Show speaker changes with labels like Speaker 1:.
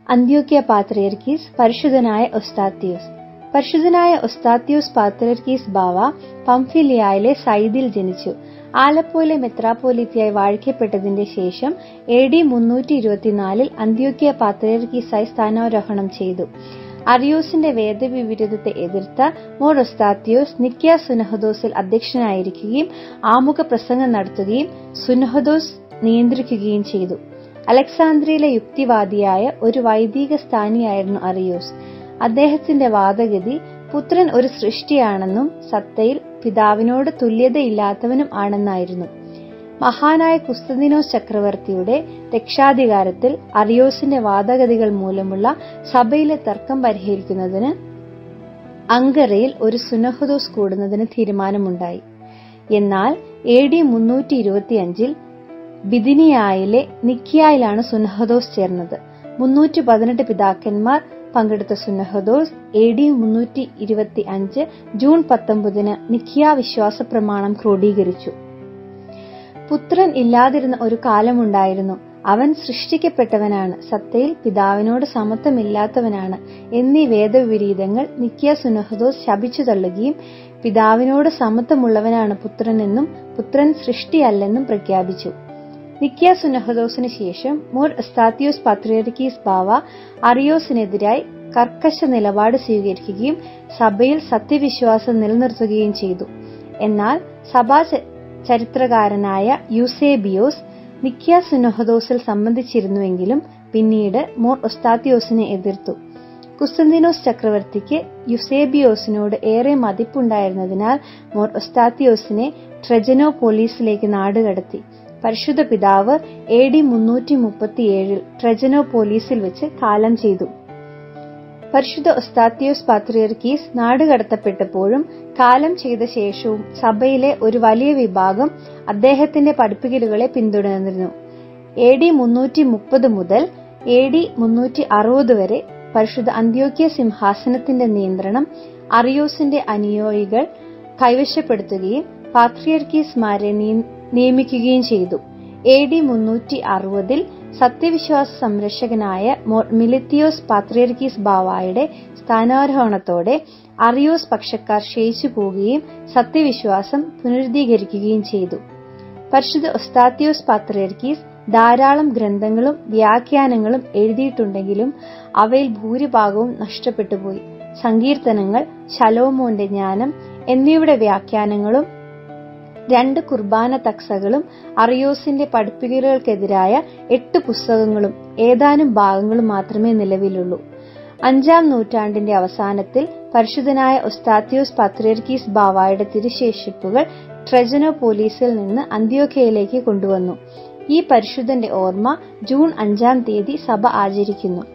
Speaker 1: അന്ത്യോക്യ പാത്രിയർക്കീസ് പരിശുദ്ധനായ ഒസ്താത്യോസ് പരിശുദ്ധനായ ഒസ്താത്യോസ് പാത്രിയർക്കീസ് ബാവ പംഫിലിയായിലെ സൈദിൽ ജനിച്ചു ആലപ്പോയിലെ മെത്രാപ്പോലിത്തയായി വാഴിക്കപ്പെട്ടതിന്റെ ശേഷം എ ഡി മുന്നൂറ്റി ഇരുപത്തിനാലിൽ അന്ത്യോക്യ പാത്രിയർക്കീസായി സ്ഥാനാരോഹണം ചെയ്തു അറിയോസിന്റെ വേദവിവിരുദ്ധത്തെ എതിർത്ത മോർ ഒസ്താത്യോസ് നിക്യ സുനഹദോസിൽ അധ്യക്ഷനായിരിക്കുകയും ആമുഖ പ്രസംഗം നടത്തുകയും സുനഹദോസ് നിയന്ത്രിക്കുകയും ചെയ്തു അലക്സാന്ദ്രിയിലെ യുക്തിവാദിയായ ഒരു വൈദിക സ്ഥാനിയായിരുന്നു അറിയോസ് അദ്ദേഹത്തിന്റെ വാദഗതി പുത്രൻ ഒരു സൃഷ്ടിയാണെന്നും സത്തയിൽ പിതാവിനോട് തുല്യതയില്ലാത്തവനും ആണെന്നായിരുന്നു മഹാനായ കുസ്തദിനോസ് ചക്രവർത്തിയുടെ രക്ഷാധികാരത്തിൽ അറിയോസിന്റെ വാദഗതികൾ മൂലമുള്ള സഭയിലെ തർക്കം പരിഹരിക്കുന്നതിന് അങ്കറയിൽ ഒരു സുനഹദോസ് കൂടുന്നതിന് തീരുമാനമുണ്ടായി എന്നാൽ എ ഡി മുന്നൂറ്റി ഇരുപത്തിയഞ്ചിൽ ബിദിനിയായിലെ നിക്കിയായിലാണ് സുനഹദോസ് ചേർന്നത് മുന്നൂറ്റി പതിനെട്ട് പിതാക്കന്മാർ പങ്കെടുത്ത സുനഹദോസ് എ ഡി മുന്നൂറ്റി ഇരുപത്തി അഞ്ച് ജൂൺ പത്തൊമ്പതിന് നിക്കിയ വിശ്വാസ പ്രമാണം ക്രോഡീകരിച്ചു പുത്രൻ ഇല്ലാതിരുന്ന ഒരു കാലമുണ്ടായിരുന്നു അവൻ സൃഷ്ടിക്കപ്പെട്ടവനാണ് സത്തയിൽ പിതാവിനോട് സമത്വമില്ലാത്തവനാണ് എന്നീ വേദവിപരീതങ്ങൾ നിക്കിയ സുനഹദോസ് ശപിച്ചു തള്ളുകയും പിതാവിനോട് സമത്വമുള്ളവനാണ് പുത്രനെന്നും പുത്രൻ സൃഷ്ടിയല്ലെന്നും പ്രഖ്യാപിച്ചു നിക്കിയ സുനഹദോസിന് ശേഷം മോർ എസ്താത്തിയോസ് പത്രിയർക്കീസ് ബാവ അറിയോസിനെതിരായി കർക്കശ നിലപാട് സ്വീകരിക്കുകയും സഭയിൽ സത്യവിശ്വാസം നിലനിർത്തുകയും ചെയ്തു എന്നാൽ സഭാ ചരിത്രകാരനായ യൂസേബിയോസ് നിക്കിയ സുനഹദോസിൽ സംബന്ധിച്ചിരുന്നുവെങ്കിലും പിന്നീട് മോർ ഒസ്താത്തിയോസിനെ എതിർത്തു കുസ്തന്തിനോസ് ചക്രവർത്തിക്ക് യുസേബിയോസിനോട് ഏറെ മതിപ്പുണ്ടായിരുന്നതിനാൽ മോർ ഒസ്താത്തിയോസിനെ ട്രെജനോ പോലീസിലേക്ക് നാടുകടത്തി പരിശുദ്ധ പിതാവ് എ ഡി മുന്നൂറ്റി മുപ്പത്തിയേഴിൽ ട്രെജനോ പോലീസിൽ വെച്ച് കാലം ചെയ്തു പരിശുദ്ധ ഒസ്താത്തിയോസ് പാത്രിയർക്കീസ് നാടുകടത്തപ്പെട്ടപ്പോഴും കാലം ചെയ്ത ശേഷവും സഭയിലെ ഒരു വലിയ വിഭാഗം അദ്ദേഹത്തിന്റെ പഠിപ്പിക്കലുകളെ പിന്തുടർന്നിരുന്നു എ ഡി മുന്നൂറ്റി മുപ്പത് മുതൽ എ ഡി മുന്നൂറ്റി അറുപത് വരെ പരിശുദ്ധ അന്ത്യോക്യ സിംഹാസനത്തിന്റെ നിയന്ത്രണം അറിയോസിന്റെ അനുയോയികൾ കൈവശപ്പെടുത്തുകയും പാത്രിയർക്കീസ്മാരെ നിയമിക്കുകയും ചെയ്തു എ ഡി മുന്നൂറ്റി അറുപതിൽ സത്യവിശ്വാസ സംരക്ഷകനായ മിലിത്തിയോസ് പാത്രിയർക്കീസ് ബാവായുടെ സ്ഥാനാരോഹണത്തോടെ അറിയോസ് പക്ഷക്കാർ ക്ഷയിച്ചു പോവുകയും സത്യവിശ്വാസം പുനരുദ്ധീകരിക്കുകയും ചെയ്തു പരിശുദ്ധ ഒസ്താത്തിയോസ് പാത്രിയർക്കീസ് ധാരാളം ഗ്രന്ഥങ്ങളും വ്യാഖ്യാനങ്ങളും എഴുതിയിട്ടുണ്ടെങ്കിലും അവയിൽ ഭൂരിഭാഗവും നഷ്ടപ്പെട്ടുപോയി സങ്കീർത്തനങ്ങൾ ശലോമോന്റെ ജ്ഞാനം എന്നിവയുടെ വ്യാഖ്യാനങ്ങളും രണ്ട് കുർബാന തക്സകളും അറിയോസിന്റെ പഠിപ്പിക്കലുകൾക്കെതിരായ എട്ട് പുസ്തകങ്ങളും ഏതാനും ഭാഗങ്ങളും മാത്രമേ നിലവിലുള്ളൂ അഞ്ചാം നൂറ്റാണ്ടിന്റെ അവസാനത്തിൽ പരിശുദ്ധനായ ഒസ്താത്തിയോസ് പത്രിയർക്കീസ് ബാവായുടെ തിരുശേഷിപ്പുകൾ ട്രെജനോ പോലീസിൽ നിന്ന് അന്ത്യോക്കയിലേക്ക് കൊണ്ടുവന്നു ഈ പരിശുദ്ധന്റെ ഓർമ്മ ജൂൺ അഞ്ചാം തീയതി സഭ ആചരിക്കുന്നു